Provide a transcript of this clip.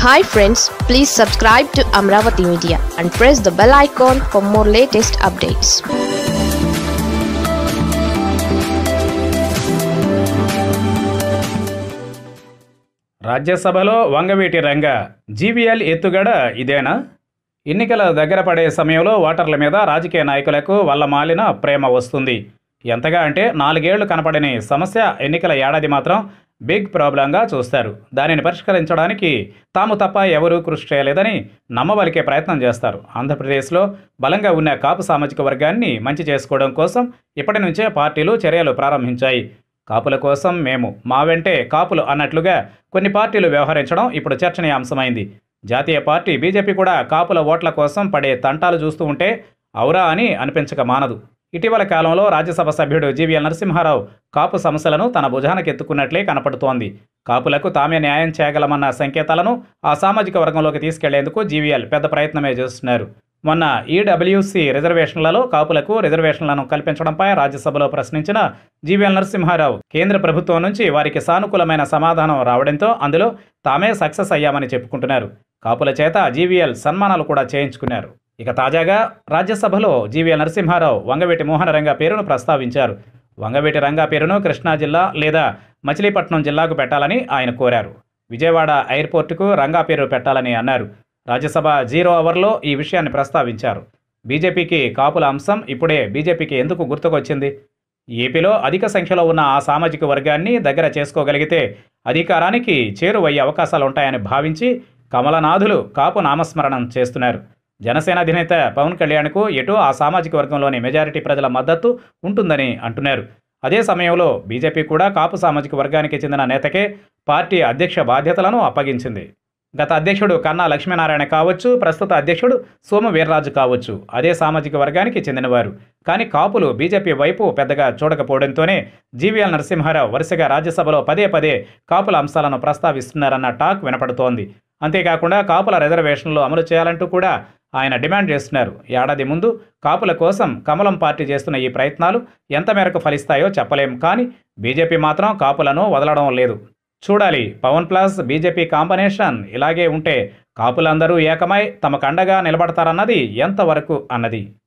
hi friends please subscribe to Amaravati media and press the bell icon for more latest updates రాజ్యసభలో వంగవీటి రంగ జీవీఎల్ ఎత్తుగడ ఇదేనా ఎన్నికల దగ్గర పడే సమయంలో ఓటర్ల మీద రాజకీయ నాయకులకు వల్ల మాలిన ప్రేమ వస్తుంది ఎంతగా అంటే నాలుగేళ్లు కనపడని సమస్య ఎన్నికల ఏడాది మాత్రం బిగ్ ప్రాబ్లంగా చూస్తారు దానిని పరిష్కరించడానికి తాము తప్ప ఎవరూ కృషి చేయలేదని నమ్మబలికే ప్రయత్నం చేస్తారు ఆంధ్రప్రదేశ్లో బలంగా ఉన్న కాపు సామాజిక వర్గాన్ని మంచి చేసుకోవడం కోసం ఇప్పటి నుంచే పార్టీలు చర్యలు ప్రారంభించాయి కాపుల కోసం మేము మా వెంటే కాపులు అన్నట్లుగా కొన్ని పార్టీలు వ్యవహరించడం ఇప్పుడు చర్చనీయాంశమైంది జాతీయ పార్టీ బీజేపీ కూడా కాపుల ఓట్ల కోసం పడే తంటాలు చూస్తూ ఉంటే ఔరా అని అనిపించక మానదు ఇటీవల కాలంలో రాజ్యసభ సభ్యుడు జీవీఎల్ నరసింహారావు కాపు సమస్యలను తన భుజానకెత్తుకున్నట్లే కనపడుతోంది కాపులకు తామే న్యాయం చేయగలమన్న సంకేతాలను ఆ సామాజిక వర్గంలోకి తీసుకెళ్లేందుకు జీవీఎల్ పెద్ద ప్రయత్నమే చేస్తున్నారు మొన్న ఈడబ్ల్యూసీ రిజర్వేషన్లలో కాపులకు రిజర్వేషన్లను కల్పించడంపై రాజ్యసభలో ప్రశ్నించిన జీవీఎల్ నరసింహారావు కేంద్ర ప్రభుత్వం నుంచి వారికి సానుకూలమైన సమాధానం రావడంతో అందులో తామే సక్సెస్ అయ్యామని చెప్పుకుంటున్నారు కాపుల చేత జీవీఎల్ సన్మానాలు కూడా చేయించుకున్నారు ఇక తాజాగా రాజ్యసభలో జీవీఎల్ నరసింహారావు వంగవీటి మోహన రంగ పేరును ప్రస్తావించారు వంగవీటి రంగా పేరును కృష్ణా జిల్లా లేదా మచిలీపట్నం జిల్లాకు పెట్టాలని ఆయన కోరారు విజయవాడ ఎయిర్పోర్టుకు రంగా పేరు పెట్టాలని అన్నారు రాజ్యసభ జీరో అవర్లో ఈ విషయాన్ని ప్రస్తావించారు బీజేపీకి కాపుల అంశం ఇప్పుడే బీజేపీకి ఎందుకు గుర్తుకొచ్చింది ఏపీలో అధిక సంఖ్యలో ఉన్న ఆ సామాజిక వర్గాన్ని దగ్గర చేసుకోగలిగితే అధికారానికి చేరువయ్యే అవకాశాలు ఉంటాయని భావించి కమలనాథులు కాపు నామస్మరణం చేస్తున్నారు జనసేన అధినేత పవన్ కళ్యాణ్కు ఎటు ఆ సామాజిక వర్గంలోని మెజారిటీ ప్రజల మద్దతు ఉంటుందని అంటున్నారు అదే సమయంలో బీజేపీ కూడా కాపు సామాజిక వర్గానికి చెందిన నేతకే పార్టీ అధ్యక్ష బాధ్యతలను అప్పగించింది గత అధ్యక్షుడు కన్నా లక్ష్మీనారాయణ కావచ్చు ప్రస్తుత అధ్యక్షుడు సోము వీర్రాజు కావచ్చు అదే సామాజిక వర్గానికి చెందినవారు కానీ కాపులు బీజేపీ వైపు పెద్దగా చూడకపోవడంతోనే జీవీఎల్ నరసింహారావు వరుసగా రాజ్యసభలో పదే పదే కాపుల అంశాలను ప్రస్తావిస్తున్నారన్న టాక్ వినపడుతోంది అంతేకాకుండా కాపుల రిజర్వేషన్లు అమలు చేయాలంటూ కూడా ఆయన డిమాండ్ చేస్తున్నారు ఏడాది ముందు కాపుల కోసం కమలం పార్టీ చేస్తున్న ఈ ప్రయత్నాలు ఎంత మేరకు ఫలిస్తాయో చెప్పలేం కానీ బీజేపీ మాత్రం కాపులను వదలడం లేదు చూడాలి పవన్ ప్లస్ బీజేపీ కాంబినేషన్ ఇలాగే ఉంటే కాపులందరూ ఏకమై తమకు అండగా నిలబడతారన్నది ఎంతవరకు అన్నది